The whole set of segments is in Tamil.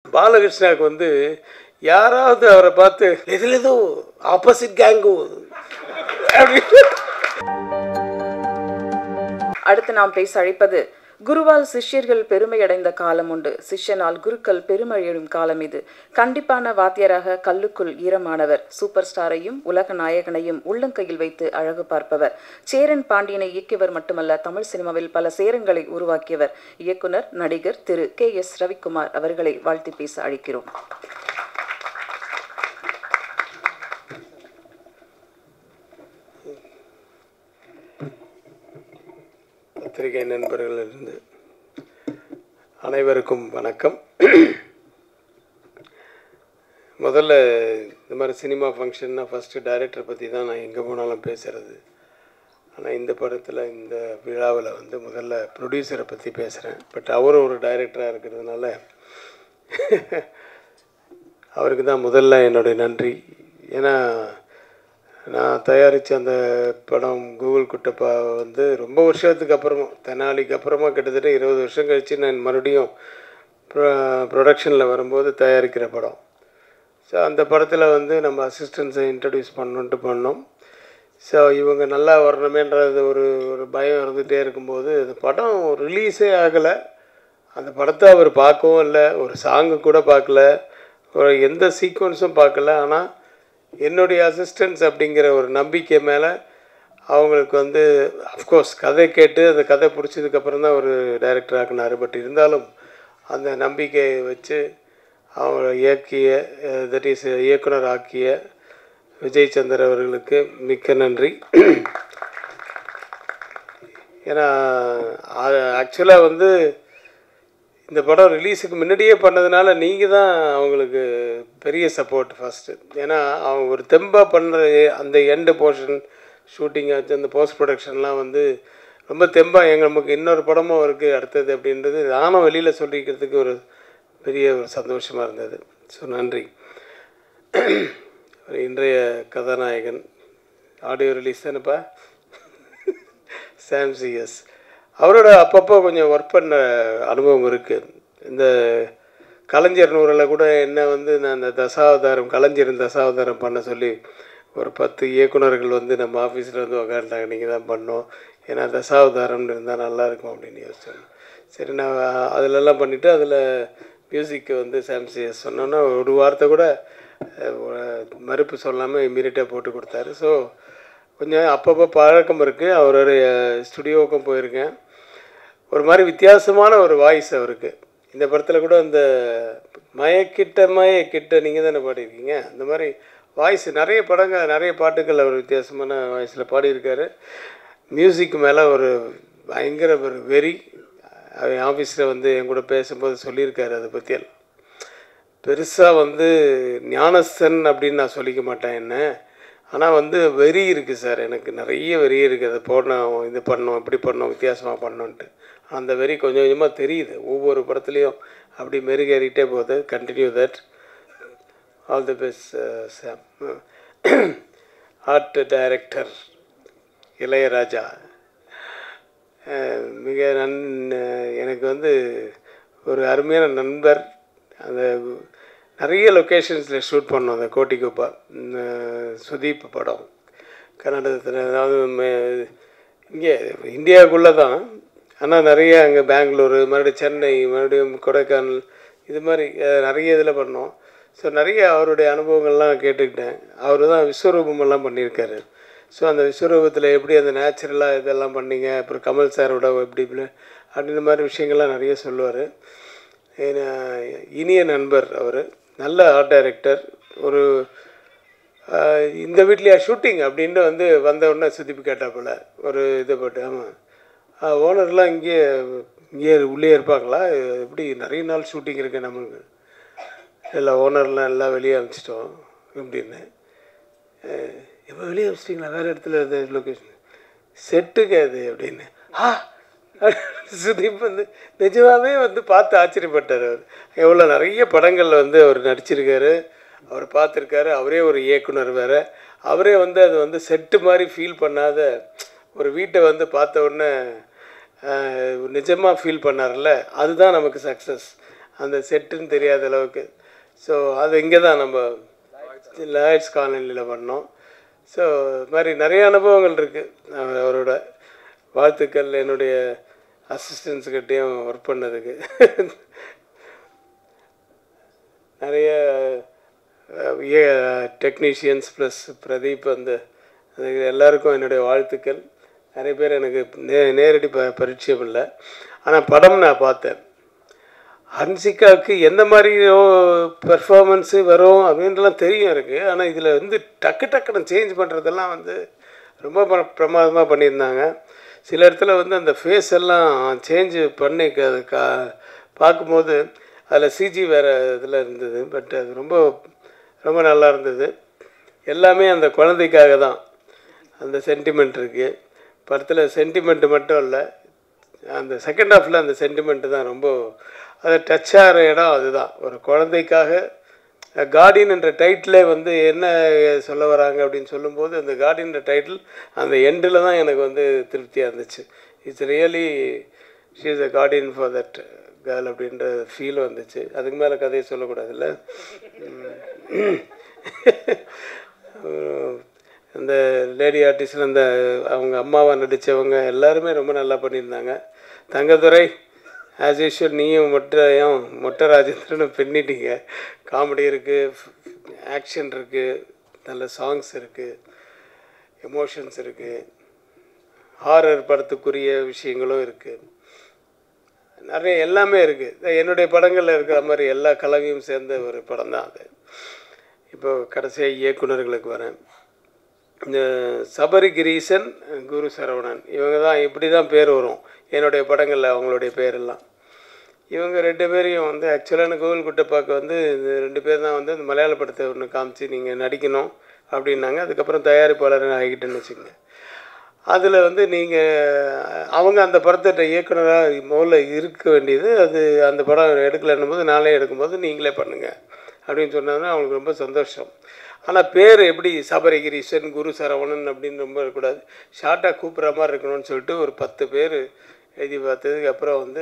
பாலகிருஷ்ணாவுக்கு வந்து யாராவது அவரை பார்த்து எதில் ஏதோ ஆப்போசிட் கேங்கு அப்படின்னு அடுத்து நாம் பேச அழைப்பது குருவால் சிஷ்யர்கள் பெருமையடைந்த காலம் உண்டு சிஷ்யனால் குருக்கள் பெருமையடும் காலம் இது கண்டிப்பான வாத்தியராக கல்லுக்குள் ஈரமானவர் சூப்பர் ஸ்டாரையும் உலக நாயகனையும் உள்ளங்கையில் வைத்து அழகு பார்ப்பவர் சேரன் பாண்டியனை இயக்கியவர் மட்டுமல்ல தமிழ் சினிமாவில் பல சேரங்களை உருவாக்கியவர் இயக்குனர் நடிகர் திரு கே எஸ் ரவிக்குமார் அவர்களை வாழ்த்தி பேச அழைக்கிறோம் பத்திரிகை நண்பர்களிலிருந்து அனைவருக்கும் வணக்கம் முதல்ல இந்த மாதிரி சினிமா ஃபங்க்ஷன்னா ஃபஸ்ட்டு டைரக்டரை பற்றி தான் நான் எங்கே போனாலும் பேசுகிறது ஆனால் இந்த படத்தில் இந்த விழாவில் வந்து முதல்ல ப்ரொடியூசரை பற்றி பேசுகிறேன் பட் அவரும் ஒரு டைரக்டராக இருக்கிறதுனால அவருக்கு தான் முதல்ல என்னுடைய நன்றி ஏன்னா நான் தயாரித்த அந்த படம் கூகுள் குட்டப்பா வந்து ரொம்ப வருஷத்துக்கு அப்புறமா தெனாலிக்கு அப்புறமா கிட்டத்தட்ட இருபது வருஷம் கழித்து நான் மறுபடியும் ப்ரொடக்ஷனில் வரும்போது தயாரிக்கிற படம் ஸோ அந்த படத்தில் வந்து நம்ம அசிஸ்டன்ஸை இன்ட்ரடியூஸ் பண்ணணுன்ட்டு பண்ணோம் ஸோ இவங்க நல்லா வரணுமேன்றது ஒரு ஒரு பயம் இருந்துகிட்டே இருக்கும்போது அந்த படம் ரிலீஸே ஆகலை அந்த படத்தை அவர் பார்க்கவும் இல்லை ஒரு சாங்கு கூட பார்க்கல ஒரு எந்த சீக்வன்ஸும் பார்க்கல ஆனால் என்னுடைய அசிஸ்டன்ஸ் அப்படிங்கிற ஒரு நம்பிக்கை மேலே அவங்களுக்கு வந்து அஃப்கோர்ஸ் கதை கேட்டு அந்த கதை பிடிச்சதுக்கப்புறம் தான் ஒரு டைரக்டர் ஆக்கினார் பட் இருந்தாலும் அந்த நம்பிக்கையை வச்சு அவங்கள இயக்கிய தட் இஸ் இயக்குனர் ஆக்கிய விஜய் சந்தர் அவர்களுக்கு மிக்க நன்றி ஏன்னா ஆக்சுவலாக வந்து இந்த படம் ரிலீஸுக்கு முன்னாடியே பண்ணதுனால நீங்கள் தான் அவங்களுக்கு பெரிய சப்போர்ட் ஃபஸ்ட்டு ஏன்னா அவங்க ஒரு தெம்பாக பண்ணுற அந்த எண்டு போர்ஷன் ஷூட்டிங் ஆச்சு அந்த போஸ்ட் ப்ரொடக்ஷன்லாம் வந்து ரொம்ப தெம்பாக எங்கள் நமக்கு இன்னொரு படமும் இருக்குது அடுத்தது அப்படின்றது நானும் வெளியில் சொல்லிக்கிறதுக்கு ஒரு பெரிய ஒரு சந்தோஷமாக இருந்தது ஸோ நன்றி இன்றைய கதாநாயகன் ஆடியோ ரிலீஸ் தானேப்பா சாம்சிஎஸ் அவரோட அப்பப்போ கொஞ்சம் ஒர்க் பண்ண அனுபவம் இருக்குது இந்த கலைஞர் நூறில் கூட என்ன வந்து நான் அந்த தசாவதாரம் கலைஞரின் தசாவதாரம் பண்ண சொல்லி ஒரு பத்து இயக்குனர்கள் வந்து நம்ம ஆஃபீஸில் வந்து உக்காண்டாங்க நீங்கள் தான் பண்ணோம் ஏன்னா தசாவதாரம்னு இருந்தால் நல்லாயிருக்கும் அப்படின்னு யோசிச்சோம் சரி நான் அதிலெல்லாம் பண்ணிவிட்டு அதில் மியூசிக்கு வந்து சாம்சிஎஸ் சொன்னோன்னா ஒரு வார்த்தை கூட மறுப்பு சொல்லாமல் இம்மீடியட்டாக போட்டு கொடுத்தாரு ஸோ கொஞ்சம் அப்பப்போ பழக்கம் இருக்குது அவருடைய ஸ்டுடியோவுக்கும் போயிருக்கேன் ஒரு மாதிரி வித்தியாசமான ஒரு வாய்ஸ் அவருக்கு இந்த படத்தில் கூட அந்த மயக்கிட்ட மயக்கிட்ட நீங்கள் தானே பாடியிருக்கீங்க அந்த மாதிரி வாய்ஸ் நிறைய படங்கள் நிறைய பாட்டுகள் அவர் வித்தியாசமான வாய்ஸில் பாடியிருக்காரு மியூசிக் மேலே ஒரு பயங்கர ஒரு வெறி அவன் ஆஃபீஸில் வந்து என் கூட பேசும்போது சொல்லியிருக்காரு அதை பற்றியெல்லாம் பெருசாக வந்து ஞானஸ்தன் அப்படின்னு நான் சொல்லிக்க மாட்டேன் என்ன ஆனால் வந்து வெறி இருக்குது சார் எனக்கு நிறைய வெறி இருக்குது அதை போடணும் இது பண்ணோம் இப்படி பண்ணோம் வித்தியாசமாக பண்ணோன்ட்டு அந்த வெறி கொஞ்சம் கொஞ்சமாக தெரியுது ஒவ்வொரு படத்துலேயும் அப்படி மெருகேறிட்டே போகுது continue that all the best Sam art director Ilaiyaraaja மிக நன் எனக்கு வந்து ஒரு அருமையான நண்பர் அந்த நிறைய லொக்கேஷன்ஸில் ஷூட் பண்ணோம் அந்த கோட்டிக்குப்பா சுதீப் படம் கர்நாடகத்தில் அதாவது இங்கே இந்தியாவுக்குள்ளே தான் ஆனால் நிறைய அங்கே பெங்களூரு மறுபடியும் சென்னை மறுபடியும் கொடைக்கானல் இது மாதிரி நிறைய இதில் பண்ணோம் ஸோ நிறைய அவருடைய அனுபவங்கள்லாம் கேட்டுக்கிட்டேன் அவர் தான் விஸ்வரூபமெல்லாம் பண்ணியிருக்காரு ஸோ அந்த விஸ்வரூபத்தில் எப்படி அந்த நேச்சுரலாக இதெல்லாம் பண்ணீங்க அப்புறம் கமல் சாரோட எப்படி அப்படின்ற மாதிரி விஷயங்கள்லாம் நிறைய சொல்லுவார் இனிய நண்பர் அவர் நல்ல ஆர்ட் டைரக்டர் ஒரு இந்த வீட்லையா ஷூட்டிங் அப்படின்ட்டு வந்து வந்த உடனே சுத்திப்பு கேட்டாப்புல ஒரு இதை போட்டு ஆமாம் ஓனர்லாம் இங்கே இங்கே உள்ளே இருப்பாங்களா எப்படி நிறைய நாள் ஷூட்டிங் இருக்குது நம்மளுக்கு இல்லை ஓனர்லாம் எல்லாம் வெளியே அனுப்பிச்சிட்டோம் அப்படின்னு எப்போ வெளியே அனுப்பிச்சிட்டிங்களா வேறு இடத்துல இது லொக்கேஷன் செட்டுக்கு அது அப்படின்னு ஆ சுதீப் வந்து நிஜமாகவே வந்து பார்த்து ஆச்சரியப்பட்டார் அவர் எவ்வளோ நிறைய படங்களில் வந்து அவர் நடிச்சிருக்காரு அவர் பார்த்துருக்காரு அவரே ஒரு இயக்குனர் வேறு அவரே வந்து அது வந்து செட்டு மாதிரி ஃபீல் பண்ணாத ஒரு வீட்டை வந்து பார்த்த உடனே நிஜமாக ஃபீல் பண்ணார்ல அதுதான் நமக்கு சக்ஸஸ் அந்த செட்டுன்னு தெரியாத அளவுக்கு ஸோ அது இங்கே தான் நம்ம லாய்ட்ஸ் காலனியில் பண்ணோம் ஸோ இது மாதிரி நிறைய அனுபவங்கள் இருக்குது அவரோட வாழ்த்துக்கள் என்னுடைய அசிஸ்டன்ஸுக்கிட்டேயும் ஒர்க் பண்ணதுக்கு நிறைய டெக்னீஷியன்ஸ் ப்ளஸ் பிரதீப் அந்த அது எல்லாருக்கும் என்னுடைய வாழ்த்துக்கள் நிறைய பேர் எனக்கு நே நேரடி ப பரிச்சயம் இல்லை ஆனால் படம் நான் பார்த்தேன் ஹன்சிகாவுக்கு எந்த மாதிரி பெர்ஃபார்மன்ஸு வரும் அப்படின்றலாம் தெரியும் இருக்குது ஆனால் இதில் வந்து டக்கு டக்குன்னு சேஞ்ச் பண்ணுறதெல்லாம் வந்து ரொம்ப பிர- பிரமாதமாக பண்ணியிருந்தாங்க சில இடத்துல வந்து அந்த ஃபேஸ் எல்லாம் சேஞ்ச் பண்ணி க- கா பார்க்கும்போது அதில் சிஜி வேறு இதில் இருந்தது பட் அது ரொம்ப ரொம்ப நல்லா இருந்தது எல்லாமே அந்த குழந்தைக்காக தான் அந்த சென்டிமெண்ட் இருக்குது படத்தில் சென்டிமெண்ட் மட்டும் இல்லை அந்த செகண்ட் ஹாஃபில் அந்த சென்டிமெண்ட்டு தான் ரொம்ப அது டச் ஆகிற இடம் அதுதான் ஒரு குழந்தைக்காக கார்டின் என்ற டைட்டிலே வந்து என்ன சொல்ல வராங்க அப்படின்னு சொல்லும்போது அந்த கார்டின்ற டைட்டில் அந்த எண்டில் தான் எனக்கு வந்து திருப்தியாக இருந்துச்சு it's really she is a guardian for that girl அப்படின்ற ஃபீல் வந்துச்சு அதுக்கு மேலே கதையை சொல்லக்கூடாதுல்ல உம். அந்த லேடி ஆர்டிஸ்டில் அந்த அவங்க அம்மாவை நடித்தவங்க எல்லாருமே ரொம்ப நல்லா பண்ணியிருந்தாங்க தங்கதுரை ஆஸ் யூஷுவல் நீயும் மொட்டையும் மொட்டை ராஜேந்திரனும் பின்னிட்டீங்க காமெடி இருக்குது ஆக்ஷன் இருக்குது நல்ல சாங்ஸ் இருக்குது எமோஷன்ஸ் இருக்குது ஹாரர் படத்துக்குரிய விஷயங்களும் இருக்குது நிறைய எல்லாமே இருக்குது என்னுடைய படங்களில் இருக்கிற மாதிரி எல்லா கலவையும் சேர்ந்த ஒரு படம் தான் அது இப்போ கடைசியாக இயக்குனர்களுக்கு வரேன் இந்த சபரி கிரீசன் குரு சரவணன் இவங்க தான் இப்படி தான் பேர் வரும் என்னுடைய படங்களில் அவங்களுடைய பேரெல்லாம் இவங்க ரெண்டு பேரையும் வந்து ஆக்சுவலான கோவில் குட்டப்பாக்கு வந்து இந்த ரெண்டு பேர் தான் வந்து இந்த மலையாள படத்தை ஒன்று காமிச்சு நீங்கள் நடிக்கணும் அப்படின்னாங்க அதுக்கப்புறம் தயாரிப்பாளர் ஆகிட்டேன்னு வச்சுக்கோங்க அதில் வந்து நீங்கள் அவங்க அந்த படத்திட்ட இயக்குனராக முதல்ல இருக்க வேண்டியது அது அந்த படம் எடுக்கலைன்னும் போது நாளே எடுக்கும்போது நீங்களே பண்ணுங்கள் அப்படின்னு சொன்னதுன்னா அவங்களுக்கு ரொம்ப சந்தோஷம் ஆனால் பேர் எப்படி சபரிகிரீஷன் குரு சரவணன் அப்படின்னு ரொம்ப இருக்கக்கூடாது ஷார்ட்டாக கூப்பிட்ற மாதிரி இருக்கணும்னு சொல்லிட்டு ஒரு பத்து பேர் எழுதி பார்த்ததுக்கு அப்புறம் வந்து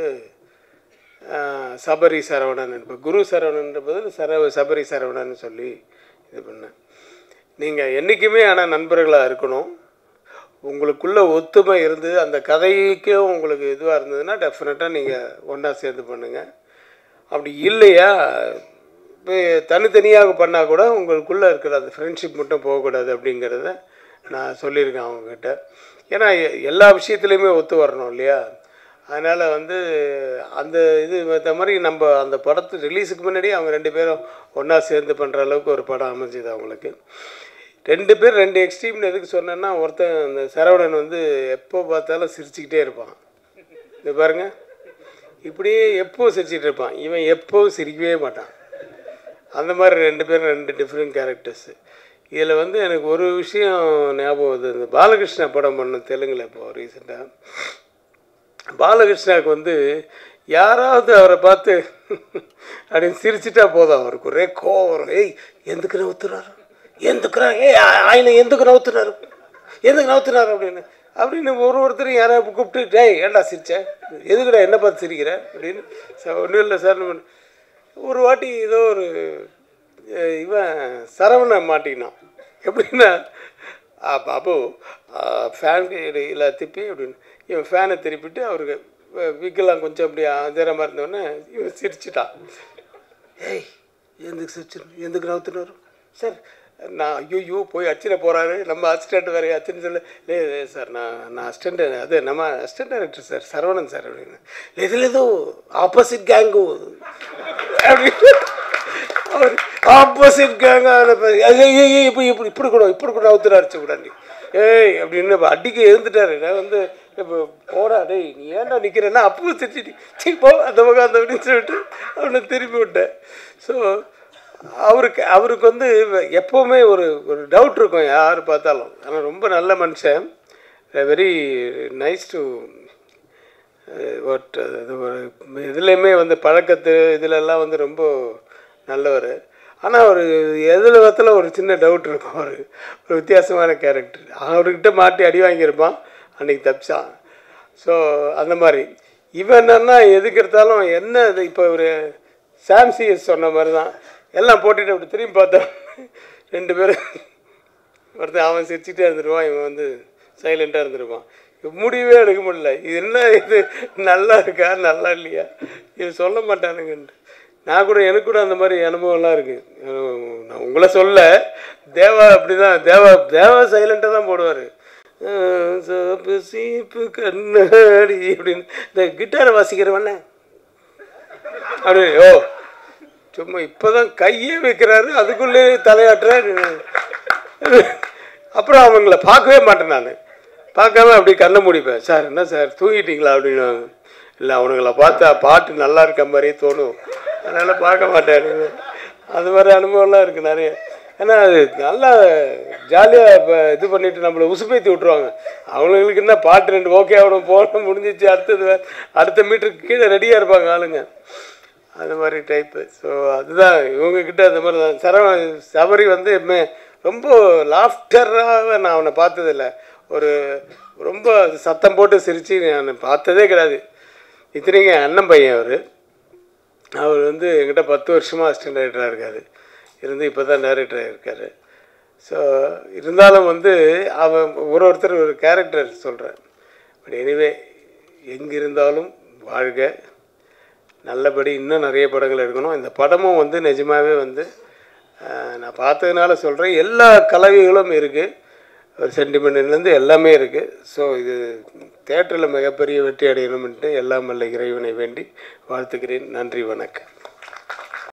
ஆஹ், சபரி சரவணன் இப்போ குரு சரவணன்ற பதில் சர சபரி சரவணன் சொல்லி இது பண்ணேன் நீங்கள் என்றைக்குமே ஆனால் நண்பர்களாக இருக்கணும் உங்களுக்குள்ள ஒத்துமை இருந்து அந்த கதைக்கும் உங்களுக்கு இதுவாக இருந்ததுன்னா டெஃபினட்டாக நீங்கள் ஒன்றா சேர்ந்து பண்ணுங்கள் அப்படி இல்லையா இப்போ தனித்தனியாக பண்ணால் கூட உங்களுக்குள்ளே இருக்கிற அந்த ஃப்ரெண்ட்ஷிப் மட்டும் போகக்கூடாது அப்படிங்கிறத நான் சொல்லியிருக்கேன் அவங்கக்கிட்ட ஏன்னா எ- எல்லா விஷயத்துலையுமே ஒத்து வரணும் இல்லையா அதனால் வந்து அந்த இது இந்த மாதிரி நம்ம அந்த படத்து ரிலீஸுக்கு முன்னாடி அவங்க ரெண்டு பேரும் ஒன்றா சேர்ந்து பண்ணுற அளவுக்கு ஒரு படம் அமைஞ்சுது அவங்களுக்கு ரெண்டு பேர் ரெண்டு எக்ஸ்ட்ரீம்னு எதுக்கு சொன்னேன்னா ஒருத்தன் அந்த சரவணன் வந்து எப்போ பார்த்தாலும் சிரிச்சுக்கிட்டே இருப்பான் இது பாருங்க இப்படியே எப்போ சிரிச்சிட்டு இருப்பான் இவன் எப்போவும் சிரிக்கவே மாட்டான் அந்த மாதிரி ரெண்டு பேரும் ரெண்டு டிஃப்ரெண்ட் கேரக்டர்ஸு இதில் வந்து எனக்கு ஒரு விஷயம் ஞாபகம் வருது இந்த பாலகிருஷ்ணா படம் பண்ண தெலுங்கில் இப்போ ரீசெண்டாக பாலகிருஷ்ணாவுக்கு வந்து யாராவது அவரை பார்த்து அப்படின்னு சிரிச்சிட்டா போதும் அவருக்கு ஒரே கோவம் வரும் ஏய் எந்துக்கு நவுத்துறாரு எந்துக்குறா ஏய் ஆ- ஆயின எந்துக்கு நவுத்துறாரு எதுக்கு நவுத்துறாரு அப்படின்னு அப்படின்னு ஒரு ஒருத்தரும் யாராவது கூப்பிட்டு டேய் ஏன்டா சிரிச்ச எதுக்குடா என்ன பார்த்து சிரிக்கிற அப்படின்னு சார் ஒன்றும் இல்லை சார் நம்ம ஒரு வாட்டி ஏதோ ஒரு அஹ், இவன் சரவணன் மாட்டிக்கினான் எப்படின்னா ஆ, பாபு ஃபேன் இல்லை திப்பி அப்படின்னு இவன் ஃபேனை திருப்பிட்டு அவருக்கு விக்கெல்லாம் கொஞ்சம் அப்படி அதேரமாக இருந்தோடனே இவன் சிரிச்சிட்டான் ஏய் எந்துக்கு சிரிச்சு எந்துக்கு நவுத்துனாரு சார் நான் ஐயோ போய் அச்சிட போகிறாரு நம்ம அசிஸ்டண்ட் வேறு அச்சுன்னு சொல்ல லே லே சார் நான் நான் அசிஸ்டண்ட் அது நம்ம assistant director sir Saravanan sir அப்படின்னு இதில் ஏதோ ஆப்போசிட் கேங்கு அப்படின்னு அவர் ஆப்போசிட் கேங்க இப்போ இப்படி இப்படி கூட இப்படி கூட அவுத்துட்டு அடிச்சு கூடாண்டி ஏய் அப்படின்னு இப்ப அடிக்க எழுந்துட்டாரு நான் வந்து இப்போ போடா டேய் நீ ஏன்டா நிற்கிறேன்னா அப்போ திட்டிட்டு சீ போ அந்த பக்கம் அந்த அப்படின்னு சொல்லிட்டு அவனை திருப்பி விட்டேன் ஸோ அவருக்கு அவருக்கு வந்து எப்போவுமே ஒரு ஒரு டவுட் இருக்கும் யார் பார்த்தாலும் ஆனால் ரொம்ப நல்ல மனுஷன் வெரி நைஸ் டு வாட் இது ஒரு இதுலேயுமே வந்து பழக்கத்து இதிலெல்லாம் வந்து ரொம்ப நல்லவர் ஆனால் ஒரு எதில் விதத்தில் ஒரு சின்ன டவுட் இருக்கும் ஒரு ஒரு வித்தியாசமான கேரக்டர் அவர்கிட்ட மாட்டி அடி வாங்கியிருப்பான் அன்றைக்கி தப்பிச்சான் ஸோ அந்த மாதிரி இவன் என்னன்னா எதுக்கு எடுத்தாலும் என்ன இது இப்போ ஒரு சாம்சிஎஸ் சொன்ன மாதிரி தான் எல்லாம் போட்டுட்டு அப்படி திரும்பி பார்த்தோம் ரெண்டு பேரும் ஒருத்தன் அவன் சிரிச்சுட்டே இருந்துருவான் இவன் வந்து சைலண்ட்டாக இருந்துருவான் முடிவே எடுக்க முடியல இது என்ன இது நல்லா இருக்கா நல்லா இல்லையா இது சொல்ல மாட்டானுங்கன்ட்டு நான் கூட எனக்கு கூட அந்த மாதிரி அனுபவம்லாம் இருக்குது நான் உங்களை சொல்ல தேவா அப்படி தான் தேவா தேவா சைலண்ட்டாக தான் போடுவார் சோப்பு சீப்பு கண்ணாடி அப்படின்னு இந்த கிட்டாரை வாசிக்கிறவண்ணே அப்படி ஓ சும்மா இப்போதான் கையே வைக்கிறாரு அதுக்குள்ளே தலையாட்டுறாரு அப்புறம் அவங்கள பார்க்கவே மாட்டேன் நான் பார்க்காம அப்படி கண்ணை முடிப்பேன் சார் என்ன சார் தூங்கிட்டீங்களா அப்படின்னு இல்லை அவனுங்கள பார்த்தா பாட்டு நல்லா இருக்க மாதிரியே தோணும் அதனால் பார்க்க மாட்டேன் அது மாதிரி அனுபவம்லாம் இருக்குது நிறைய ஏன்னா அது நல்லா ஜாலியாக இப்போ இது பண்ணிட்டு நம்மளை உசுப்பேத்தி விட்ருவாங்க அவங்களுக்கு என்ன பாட்டு ரெண்டு ஓகே ஆகணும் போன முடிஞ்சிச்சு அடுத்தது வே- அடுத்த மீட்டருக்கு கீழே ரெடியாக இருப்பாங்க ஆளுங்க அது மாதிரி டைப்பு ஸோ அதுதான் இவங்கக்கிட்ட அந்த மாதிரி தான் சரவ சபரி வந்து எப்பவுமே ரொம்ப லாஃப்டராக நான் அவனை பார்த்ததில்ல ஒரு ரொம்ப சத்தம் போட்டு சிரித்து நான் பார்த்ததே கிடையாது இத்தனைக்கும் என் அண்ணன் பையன் அவர் அவர் வந்து என்கிட்ட பத்து வருஷமாக அசிஸ்டன்ட் டைரக்டராக இருக்கார் இருந்து இப்போ தான் டைரக்டராக இருக்கார் ஸோ இருந்தாலும் வந்து அவன் ஒரு ஒருத்தர் ஒரு கேரக்டர் சொல்கிறேன் பட் எனிவே எங்கிருந்தாலும் வாழ்க நல்லபடி இன்னும் நிறைய படங்கள் எடுக்கணும் இந்த படமும் வந்து நிஜமாகவே வந்து ஆஹ், நான் பார்த்ததுனால சொல்கிறேன் எல்லா கலவைகளும் இருக்குது ஒரு சென்டிமெண்ட்லேருந்து எல்லாமே இருக்குது ஸோ இது தேட்டரில் மிகப்பெரிய வெற்றி அடையணும்ன்ட்டு எல்லாம் வல்ல இறைவனை வேண்டி வாழ்த்துக்கிறேன் நன்றி வணக்கம்